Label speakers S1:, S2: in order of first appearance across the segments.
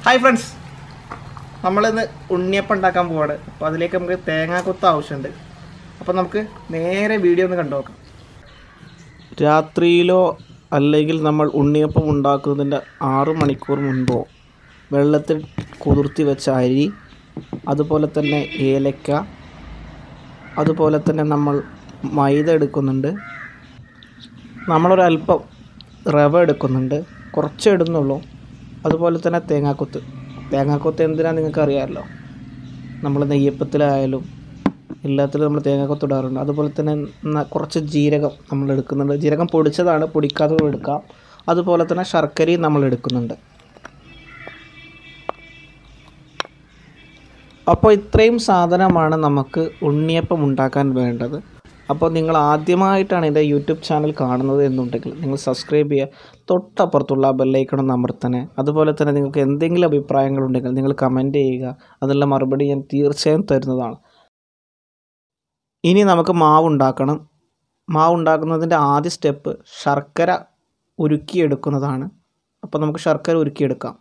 S1: hi friends നമ്മളിന്ന് ഉണ്ണിയപ്പം ഉണ്ടാക്കാൻ പോവാണ് അപ്പോൾ അതിലേക്ക് നമുക്ക് തേങ്ങാക്കൊത്ത് ആവശ്യമുണ്ട് അപ്പോൾ നമുക്ക് നേരെ വീഡിയോ ഒന്ന് കണ്ടു നോക്കാം രാത്രിയിലോ അല്ലെങ്കിൽ നമ്മൾ ഉണ്ണിയപ്പം ഉണ്ടാക്കുന്നതിൻ്റെ ആറ് മണിക്കൂർ മുൻപോ വെള്ളത്തിൽ കുതിർത്തി വെച്ച അരി അതുപോലെ തന്നെ ഏലക്ക അതുപോലെ തന്നെ നമ്മൾ മൈദ എടുക്കുന്നുണ്ട് നമ്മളൊരല്പം റവ എടുക്കുന്നുണ്ട് കുറച്ച് ഇടുന്നുള്ളൂ അതുപോലെ തന്നെ തേങ്ങാക്കൊത്ത് തേങ്ങാക്കൊത്ത് എന്തിനാണ് നിങ്ങൾക്ക് അറിയാമല്ലോ നമ്മൾ നെയ്യപ്പത്തിലായാലും എല്ലാത്തിലും നമ്മൾ തേങ്ങാക്കൊത്ത് ഇടാറുണ്ട് അതുപോലെ തന്നെ ന- കുറച്ച് ജീരകം നമ്മൾ എടുക്കുന്നുണ്ട് ജീരകം പൊടിച്ചതാണ് പൊടിക്കാത്തതും എടുക്കാം അതുപോലെ തന്നെ ശർക്കരയും നമ്മൾ എടുക്കുന്നുണ്ട് അപ്പോൾ ഇത്രയും സാധനമാണ് നമുക്ക് ഉണ്ണിയപ്പം ഉണ്ടാക്കാൻ വേണ്ടത് അപ്പോൾ നിങ്ങൾ ആദ്യമായിട്ടാണ് എൻ്റെ യൂട്യൂബ് ചാനൽ കാണുന്നത് എന്നുണ്ടെങ്കിൽ നിങ്ങൾ സബ്സ്ക്രൈബ് ചെയ്യുക തൊട്ടപ്പുറത്തുള്ള ബെല്ലൈക്കണം അമർത്തനെ അതുപോലെ തന്നെ നിങ്ങൾക്ക് എന്തെങ്കിലും അഭിപ്രായങ്ങളുണ്ടെങ്കിൽ നിങ്ങൾ കമൻറ്റ് ചെയ്യുക അതിനുള്ള മറുപടി ഞാൻ തീർച്ചയായും തരുന്നതാണ് ഇനി നമുക്ക് മാവ് ഉണ്ടാക്കണം മാവ് ഉണ്ടാക്കുന്നതിൻ്റെ ആദ്യ സ്റ്റെപ്പ് ശർക്കര ഉരുക്കിയെടുക്കുന്നതാണ് അപ്പോൾ നമുക്ക് ശർക്കര ഉരുക്കിയെടുക്കാം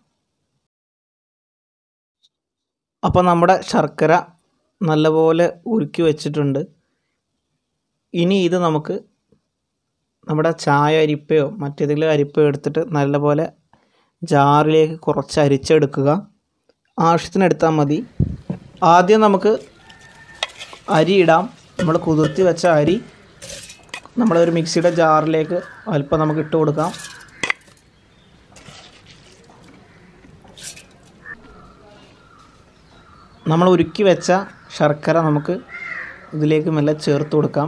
S1: അപ്പോൾ നമ്മുടെ ശർക്കര നല്ലപോലെ ഉരുക്കി വെച്ചിട്ടുണ്ട് ഇനി ഇത് നമുക്ക് നമ്മുടെ ചായ അരിപ്പയോ മറ്റേതെങ്കിലും അരിപ്പയോ എടുത്തിട്ട് നല്ലപോലെ ജാറിലേക്ക് കുറച്ച് അരിച്ചെടുക്കുക ആവശ്യത്തിന് എടുത്താൽ മതി ആദ്യം നമുക്ക് അരി ഇടാം നമ്മൾ കുതിർത്തി വെച്ച അരി നമ്മളൊരു മിക്സിയുടെ ജാറിലേക്ക് അല്പം നമുക്ക് ഇട്ട് കൊടുക്കാം നമ്മൾ ഉരുക്കി വെച്ച ശർക്കര നമുക്ക് ഇതിലേക്ക് മെല്ലെ ചേർത്ത് കൊടുക്കാം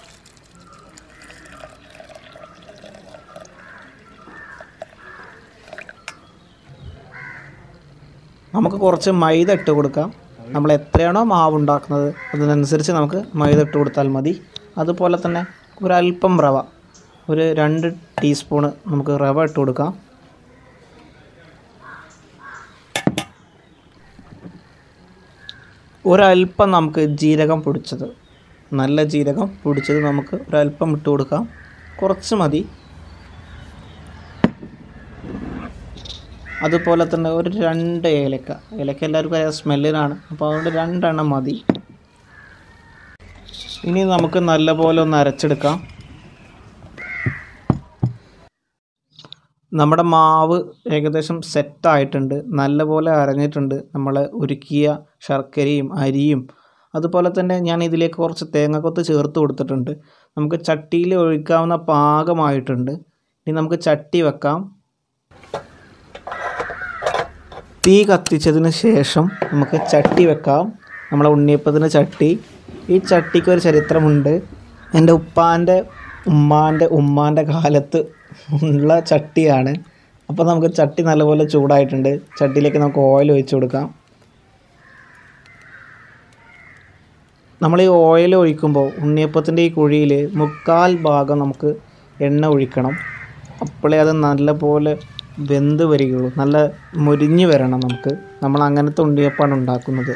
S1: നമുക്ക് കുറച്ച് മൈദ ഇട്ട് കൊടുക്കാം നമ്മൾ എത്രയാണോ മാവ് ഉണ്ടാക്കുന്നത് അതിനനുസരിച്ച് നമുക്ക് മൈദ ഇട്ട് കൊടുത്താൽ മതി അതുപോലെ തന്നെ ഒരല്പം റവ ഒരു രണ്ട് ടീസ്പൂണ് നമുക്ക് റവ ഇട്ട് കൊടുക്കാം ഒരല്പം നമുക്ക് ജീരകം പൊടിച്ചത് നല്ല ജീരകം പൊടിച്ചത് നമുക്ക് ഒരല്പം ഇട്ട് കൊടുക്കാം കുറച്ച് മതി അതുപോലെ തന്നെ ഒരു രണ്ട് ഏലക്ക ഏലക്ക എല്ലാവർക്കും അറിയാം സ്മെല്ലിനാണ് അപ്പോൾ അതുകൊണ്ട് രണ്ടെണ്ണം മതി ഇനി നമുക്ക് നല്ലപോലെ ഒന്ന് അരച്ചെടുക്കാം നമ്മുടെ മാവ് ഏകദേശം സെറ്റായിട്ടുണ്ട് നല്ലപോലെ അരഞ്ഞിട്ടുണ്ട് നമ്മൾ ഉരുക്കിയ ശർക്കരയും അരിയും അതുപോലെ തന്നെ ഞാൻ ഇതിലേക്ക് കുറച്ച് തേങ്ങക്കൊത്ത് ചേർത്ത് കൊടുത്തിട്ടുണ്ട് നമുക്ക് ചട്ടിയിൽ ഒഴിക്കാവുന്ന പാകമായിട്ടുണ്ട് ഇനി നമുക്ക് ചട്ടി വെക്കാം തീ കത്തിച്ചതിന് ശേഷം നമുക്ക് ചട്ടി വെക്കാം നമ്മളെ ഉണ്ണിയപ്പത്തിന് ചട്ടി ഈ ചട്ടിക്ക് ഒരു ചരിത്രമുണ്ട് എൻ്റെ ഉപ്പാൻ്റെ ഉമ്മാൻ്റെ ഉമ്മാൻ്റെ കാലത്ത് ഉള്ള ചട്ടിയാണ് അപ്പോൾ നമുക്ക് ചട്ടി നല്ലപോലെ ചൂടായിട്ടുണ്ട് ചട്ടിയിലേക്ക് നമുക്ക് ഓയിൽ ഒഴിച്ചു കൊടുക്കാം നമ്മൾ ഈ ഓയിൽ ഒഴിക്കുമ്പോൾ ഉണ്ണിയപ്പത്തിൻ്റെ ഈ കുഴിയിൽ മുക്കാൽ ഭാഗം നമുക്ക് എണ്ണ ഒഴിക്കണം അപ്പോഴേ അത് നല്ലപോലെ വെന്ത് വരികയുള്ളൂ നല്ല മുരിഞ്ഞ് വരണം നമുക്ക് നമ്മൾ അങ്ങനത്തെ ഉണ്ണിയപ്പമാണ് ഉണ്ടാക്കുന്നത്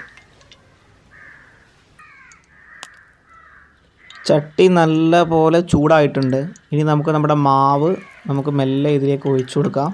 S1: ചട്ടി നല്ല പോലെ ചൂടായിട്ടുണ്ട് ഇനി നമുക്ക് നമ്മുടെ മാവ് നമുക്ക് മെല്ലെ ഇതിലേക്ക് ഒഴിച്ചു കൊടുക്കാം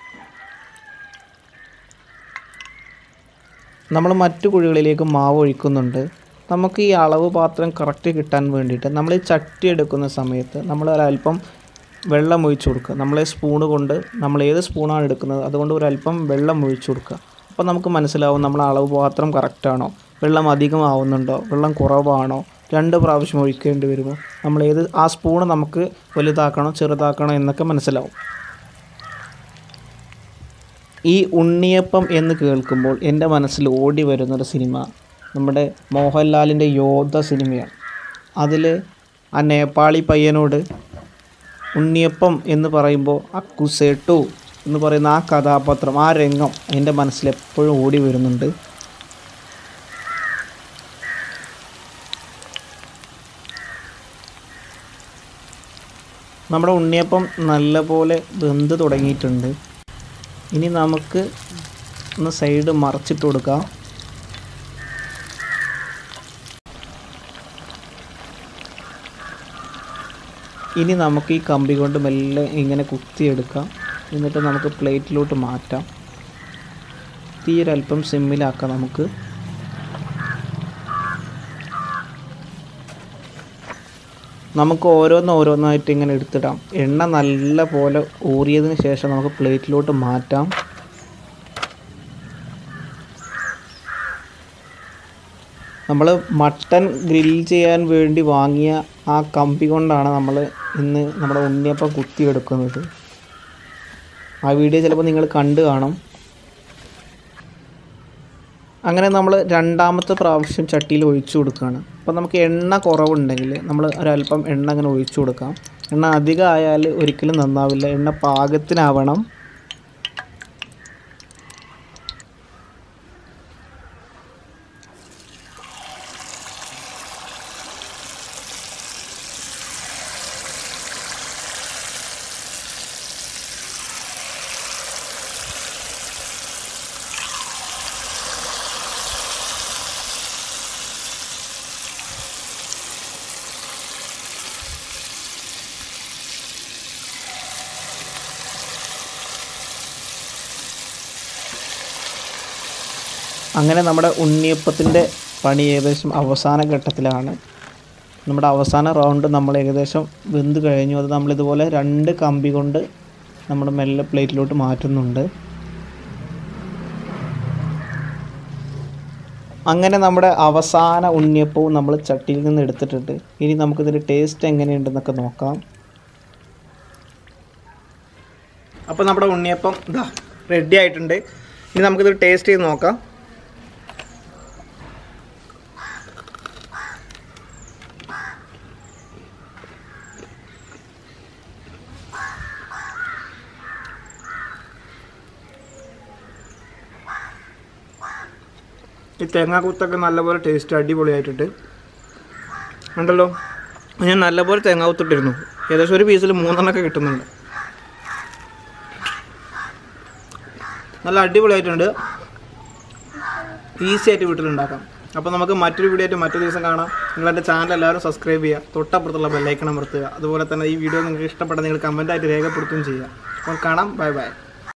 S1: നമ്മൾ മറ്റു കുഴികളിലേക്ക് മാവ് ഒഴിക്കുന്നുണ്ട് നമുക്ക് ഈ അളവ് പാത്രം കറക്റ്റ് കിട്ടാൻ വേണ്ടിയിട്ട് നമ്മൾ ഈ ചട്ടി എടുക്കുന്ന സമയത്ത് നമ്മൾ ഒരല്പം വെള്ളം ഒഴിച്ചു കൊടുക്കുക നമ്മൾ സ്പൂണ് കൊണ്ട് നമ്മൾ ഏത് സ്പൂണാണ് എടുക്കുന്നത് അതുകൊണ്ട് ഒരല്പം വെള്ളം ഒഴിച്ചു കൊടുക്കുക അപ്പോൾ നമുക്ക് മനസ്സിലാവും നമ്മൾ അളവ് പാത്രം കറക്റ്റാണോ വെള്ളം അധികമാവുന്നുണ്ടോ വെള്ളം കുറവാണോ രണ്ട് പ്രാവശ്യം ഒഴിക്കേണ്ടി വരുമോ നമ്മൾ ഏത് ആ സ്പൂണ് നമുക്ക് വലുതാക്കണോ ചെറുതാക്കണോ എന്നൊക്കെ മനസ്സിലാവും ഈ ഉണ്ണിയപ്പം എന്ന് കേൾക്കുമ്പോൾ എൻ്റെ മനസ്സിൽ ഓടി വരുന്നൊരു സിനിമ നമ്മുടെ മോഹൻലാലിൻ്റെ യോദ്ധ സിനിമയാണ് അതിൽ ആ നേപ്പാളി പയ്യനോട് ഉണ്ണിയപ്പം എന്ന് പറയുമ്പോൾ ആ കുസേട്ടു എന്ന് പറയുന്ന ആ കഥാപാത്രം ആ രംഗം എൻ്റെ മനസ്സിൽ എപ്പോഴും ഓടി വരുന്നുണ്ട് നമ്മുടെ ഉണ്ണിയപ്പം നല്ലപോലെ വെന്ത് തുടങ്ങിയിട്ടുണ്ട് ഇനി നമുക്ക് ഒന്ന് സൈഡ് മറച്ചിട്ട് കൊടുക്കാം ഇനി നമുക്ക് ഈ കമ്പി കൊണ്ട് മെല്ലെ ഇങ്ങനെ കുത്തിയെടുക്കാം എന്നിട്ട് നമുക്ക് പ്ലേറ്റിലോട്ട് മാറ്റാം തീ ഒരല്പം സിമ്മിലാക്കാം നമുക്ക് നമുക്ക് ഓരോന്ന് ഓരോന്നായിട്ട് ഇങ്ങനെ എടുത്തിടാം എണ്ണ നല്ല പോലെ ഊറിയതിന് ശേഷം നമുക്ക് പ്ലേറ്റിലോട്ട് മാറ്റാം നമ്മൾ മട്ടൻ ഗ്രിൽ ചെയ്യാൻ വേണ്ടി വാങ്ങിയ ആ കമ്പി കൊണ്ടാണ് നമ്മൾ ഇന്ന് നമ്മുടെ ഉണ്ണിയപ്പം കുത്തിയെടുക്കുന്നത് ആ വീഡിയോ ചിലപ്പോൾ നിങ്ങൾ കണ്ടു കാണും അങ്ങനെ നമ്മൾ രണ്ടാമത്തെ പ്രാവശ്യം ചട്ടിയിൽ ഒഴിച്ചു കൊടുക്കുകയാണ് അപ്പോൾ നമുക്ക് എണ്ണ കുറവുണ്ടെങ്കിൽ നമ്മൾ ഒരല്പം എണ്ണ അങ്ങനെ ഒഴിച്ചു കൊടുക്കാം എണ്ണ അധികം ആയാൽ ഒരിക്കലും നന്നാവില്ല എണ്ണ പാകത്തിനാവണം അങ്ങനെ നമ്മുടെ ഉണ്ണിയപ്പത്തിൻ്റെ പണി ഏകദേശം അവസാന ഘട്ടത്തിലാണ് നമ്മുടെ അവസാന റൗണ്ട് നമ്മൾ ഏകദേശം വെന്ത് കഴിഞ്ഞു അത് നമ്മളിതുപോലെ രണ്ട് കമ്പി കൊണ്ട് നമ്മൾ മെല്ലെ പ്ലേറ്റിലോട്ട് മാറ്റുന്നുണ്ട് അങ്ങനെ നമ്മുടെ അവസാന ഉണ്ണിയപ്പവും നമ്മൾ ചട്ടിയിൽ നിന്ന് എടുത്തിട്ടുണ്ട് ഇനി നമുക്കിതിൻ്റെ ടേസ്റ്റ് എങ്ങനെയുണ്ടെന്നൊക്കെ നോക്കാം അപ്പോൾ നമ്മുടെ ഉണ്ണിയപ്പം ഇതാ റെഡി ആയിട്ടുണ്ട് ഇനി നമുക്കിത് ടേസ്റ്റ് ചെയ്ത് നോക്കാം ഈ തേങ്ങാക്കുത്തൊക്കെ നല്ലപോലെ ടേസ്റ്റ് അടിപൊളിയായിട്ടുണ്ട് ഉണ്ടല്ലോ ഞാൻ നല്ലപോലെ തേങ്ങാക്കുത്തിട്ടിരുന്നു ഏകദേശം ഒരു പീസിൽ മൂന്നെണ്ണമൊക്കെ കിട്ടുന്നുണ്ട് നല്ല അടിപൊളിയായിട്ടുണ്ട് ഈസി ആയിട്ട് വീട്ടിലുണ്ടാക്കാം അപ്പോൾ നമുക്ക് മറ്റൊരു വീഡിയോ ആയിട്ട് മറ്റൊരു ദിവസം കാണാം നിങ്ങൾ എൻ്റെ ചാനൽ എല്ലാവരും സബ്സ്ക്രൈബ് ചെയ്യുക തൊട്ടപ്പുറത്തുള്ള ബെല്ലൈക്കൺ അമർത്തുക അതുപോലെ തന്നെ ഈ വീഡിയോ നിങ്ങൾക്ക് ഇഷ്ടപ്പെട്ട നിങ്ങൾ കമൻറ്റായിട്ട് രേഖപ്പെടുത്തുകയും ചെയ്യുക അപ്പോൾ കാണാം ബൈ ബൈ